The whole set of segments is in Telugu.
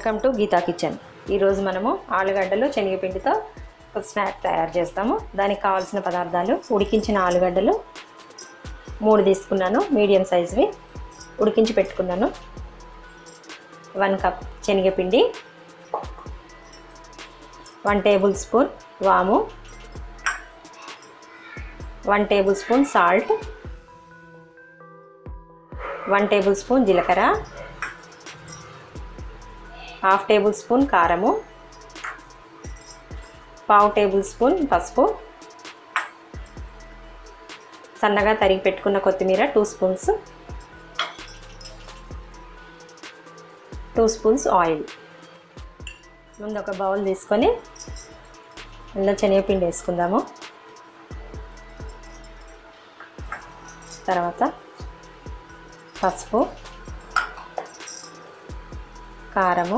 వెల్కమ్ టు గీతా కిచెన్ ఈరోజు మనము ఆలుగడ్డలు శనగపిండితో ఒక స్నాక్ తయారు చేస్తాము దానికి కావాల్సిన పదార్థాలు ఉడికించిన ఆలుగడ్డలు మూడు తీసుకున్నాను మీడియం సైజువి ఉడికించి పెట్టుకున్నాను వన్ కప్ శనగపిండి వన్ టేబుల్ స్పూన్ వాము one tablespoon salt one tablespoon జీలకర్ర హాఫ్ టేబుల్ స్పూన్ కారము పావు టేబుల్ స్పూన్ పసుపు సన్నగా తరిగి పెట్టుకున్న కొత్తిమీర two spoons two spoons oil ముందు ఒక బౌల్ తీసుకొని అందులో శనగపిండి వేసుకుందాము తర్వాత పసుపు కారము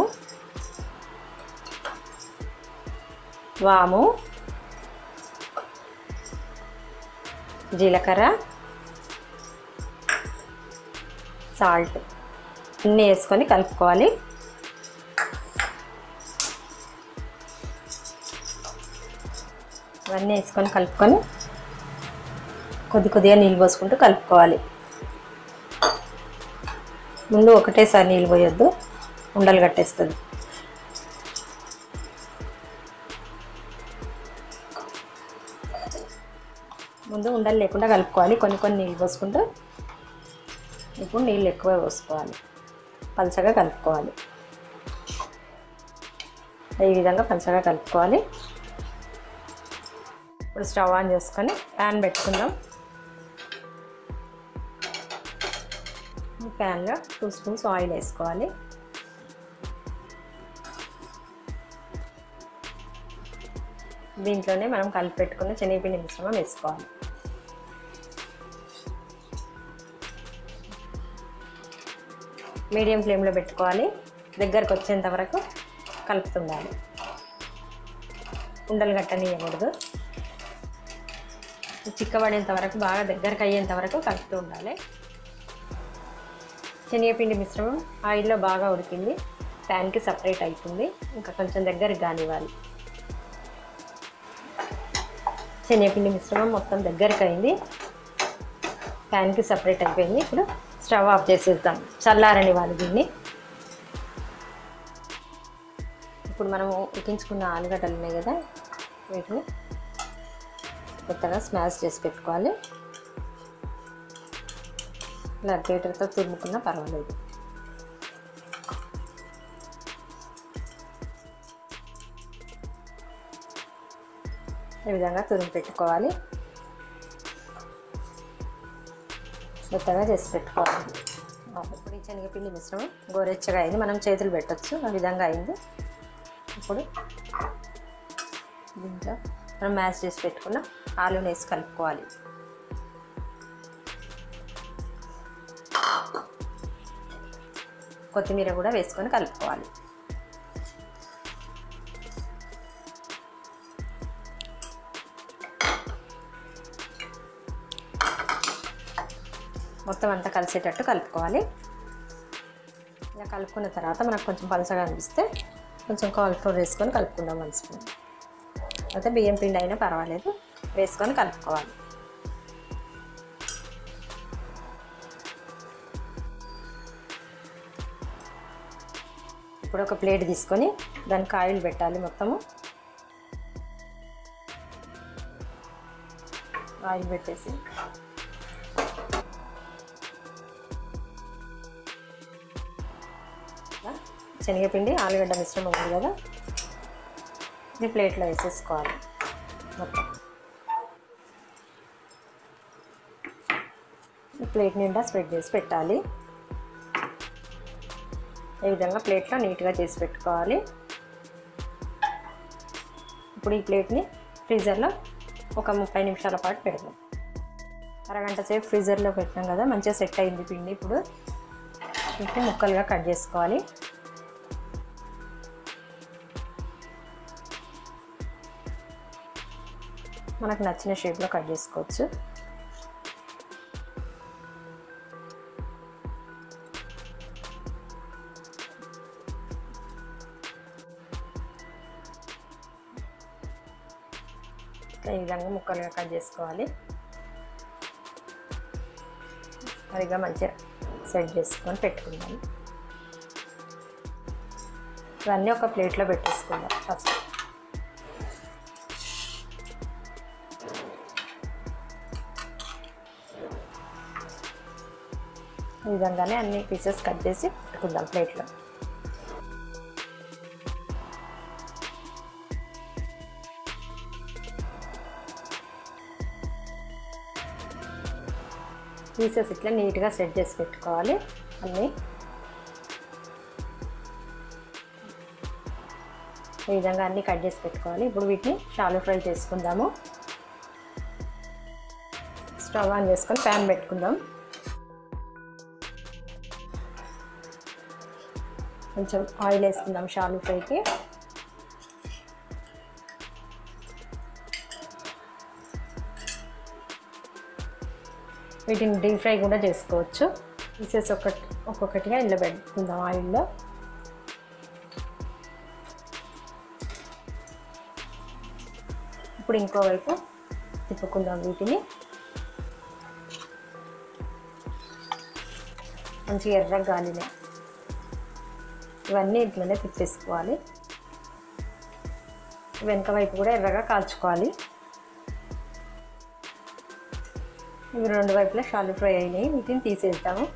వాము జీలకర్ర సాల్ట్ అన్నీ వేసుకొని కలుపుకోవాలి ఇవన్నీ వేసుకొని కలుపుకొని కొద్ది కొద్దిగా నీళ్ళు పోసుకుంటూ కలుపుకోవాలి ముందు ఒకటేసారి నీళ్ళు పోయొద్దు ఉండలు కట్టేస్తుంది ముందు ఉండలు లేకుండా కలుపుకోవాలి కొన్ని కొన్ని నీళ్ళు పోసుకుంటూ ఇప్పుడు నీళ్ళు ఎక్కువ పోసుకోవాలి పలచగా కలుపుకోవాలి ఈ విధంగా పలచగా కలుపుకోవాలి ఇప్పుడు స్టవ్ ఆన్ చేసుకొని ప్యాన్ పెట్టుకుందాం ప్యాన్లో టూ స్పూన్స్ ఆయిల్ వేసుకోవాలి దీంట్లోనే మనం కలిపి పెట్టుకున్న శనగపిండి మిశ్రమం వేసుకోవాలి మీడియం ఫ్లేమ్లో పెట్టుకోవాలి దగ్గరకు వచ్చేంత వరకు కలుపుతుండాలి ఉండలు గట్టనియకూడదు చిక్కబడేంత వరకు బాగా దగ్గరకు అయ్యేంత వరకు కలుపుతూ ఉండాలి శనగపిండి మిశ్రమం ఆయిల్లో బాగా ఉడికింది ప్యాన్కి సపరేట్ అవుతుంది ఇంకా కొంచెం దగ్గరికి కానివ్వాలి శనగపిండి మిశ్రమం మొత్తం దగ్గరికి అయింది ప్యాన్కి సపరేట్ అయిపోయింది ఇప్పుడు స్టవ్ ఆఫ్ చేసేద్దాం చల్లారనివ్వాలి దీన్ని ఇప్పుడు మనము ఉడికించుకున్న ఆలుగడ్డలు ఉన్నాయి కదా వీటిని కొత్తగా స్మాష్ చేసి పెట్టుకోవాలి ఇలా గ్రేటర్తో తురుముకున్నా పర్వాలేదు ఈ విధంగా తురుము పెట్టుకోవాలి మెత్తగా చేసి పెట్టుకోవాలి ఇప్పుడు ఈ శనగపిండి మిశ్రమం గోరెచ్చగా అయింది మనం చేతులు పెట్టచ్చు ఆ విధంగా అయింది ఇప్పుడు దీంట్లో మనం మ్యాష్ చేసి పెట్టుకున్న ఆలూని వేసి కలుపుకోవాలి కొత్తిమీర కూడా వేసుకొని కలుపుకోవాలి మొత్తం అంతా కలిసేటట్టు కలుపుకోవాలి ఇలా కలుపుకున్న తర్వాత మనకు కొంచెం పలసగా అనిపిస్తే కొంచెం కాలిఫ్లవర్ వేసుకొని కలుపుకుందాం వన్ స్పూన్ అయితే బియ్యం పిండి అయినా పర్వాలేదు వేసుకొని కలుపుకోవాలి ఇప్పుడు ఒక ప్లేట్ తీసుకొని దానికి ఆయిల్ పెట్టాలి మొత్తము ఆయిల్ పెట్టేసి శనగపిండి ఆలుగడ్డ మిశ్రమం ఉంది కదా ఇది ప్లేట్లో వేసేసుకోవాలి మొత్తం ప్లేట్ నిండా స్ప్రెడ్ చేసి పెట్టాలి ఈ విధంగా ప్లేట్లో నీట్గా చేసి పెట్టుకోవాలి ఇప్పుడు ఈ ప్లేట్ని ఫ్రీజర్లో ఒక ముప్పై నిమిషాల పాటు పెడదాం అరగంట సేపు ఫ్రీజర్లో పెట్టినాం కదా మంచిగా సెట్ అయింది పిండి ఇప్పుడు ఇప్పుడు ముక్కలుగా కట్ చేసుకోవాలి మనకు నచ్చిన షేప్లో కట్ చేసుకోవచ్చు ఈ విధంగా ముక్కలుగా కట్ చేసుకోవాలి సరిగా మంచిగా సెట్ చేసుకొని పెట్టుకుందాం ఇవన్నీ ఒక ప్లేట్లో పెట్టేసుకుందాం ఫస్ట్ ఈ విధంగానే అన్ని పీసెస్ కట్ చేసి పెట్టుకుందాం ప్లేట్లో పీసెస్ ఇట్లా నీట్గా సెట్ చేసి పెట్టుకోవాలి అన్నీ ఈ విధంగా అన్నీ కట్ చేసి పెట్టుకోవాలి ఇప్పుడు వీటిని షాలో ఫ్రై చేసుకుందాము స్టవ్ ఆన్ చేసుకొని ప్యాన్ పెట్టుకుందాం కొంచెం ఆయిల్ వేసుకుందాం షాలు ఫ్రైకి వీటిని డీప్ ఫ్రై కూడా చేసుకోవచ్చు పీసెస్ ఒకటి ఒక్కొక్కటిగా ఇందులో పెట్టుకుందాం ఆయిల్లో ఇప్పుడు ఇంకోవైపు తిప్పుకుందాం వీటిని మంచిగా ఎర్ర గాలినే ఇవన్నీ ఇట్లనే తిప్పేసుకోవాలి వెనక వైపు కూడా ఎర్రగా కాల్చుకోవాలి ఇవి రెండు వైపులా షాలు ఫ్రై అయినాయి వీటిని తీసేద్దాము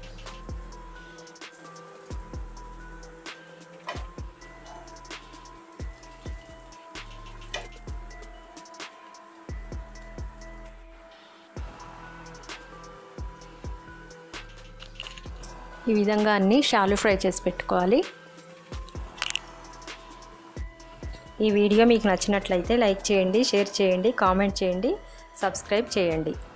ఈ విధంగా అన్నీ షాలు ఫ్రై చేసి పెట్టుకోవాలి ఈ వీడియో మీకు నచ్చినట్లయితే లైక్ చేయండి షేర్ చేయండి కామెంట్ చేయండి సబ్స్క్రైబ్ చేయండి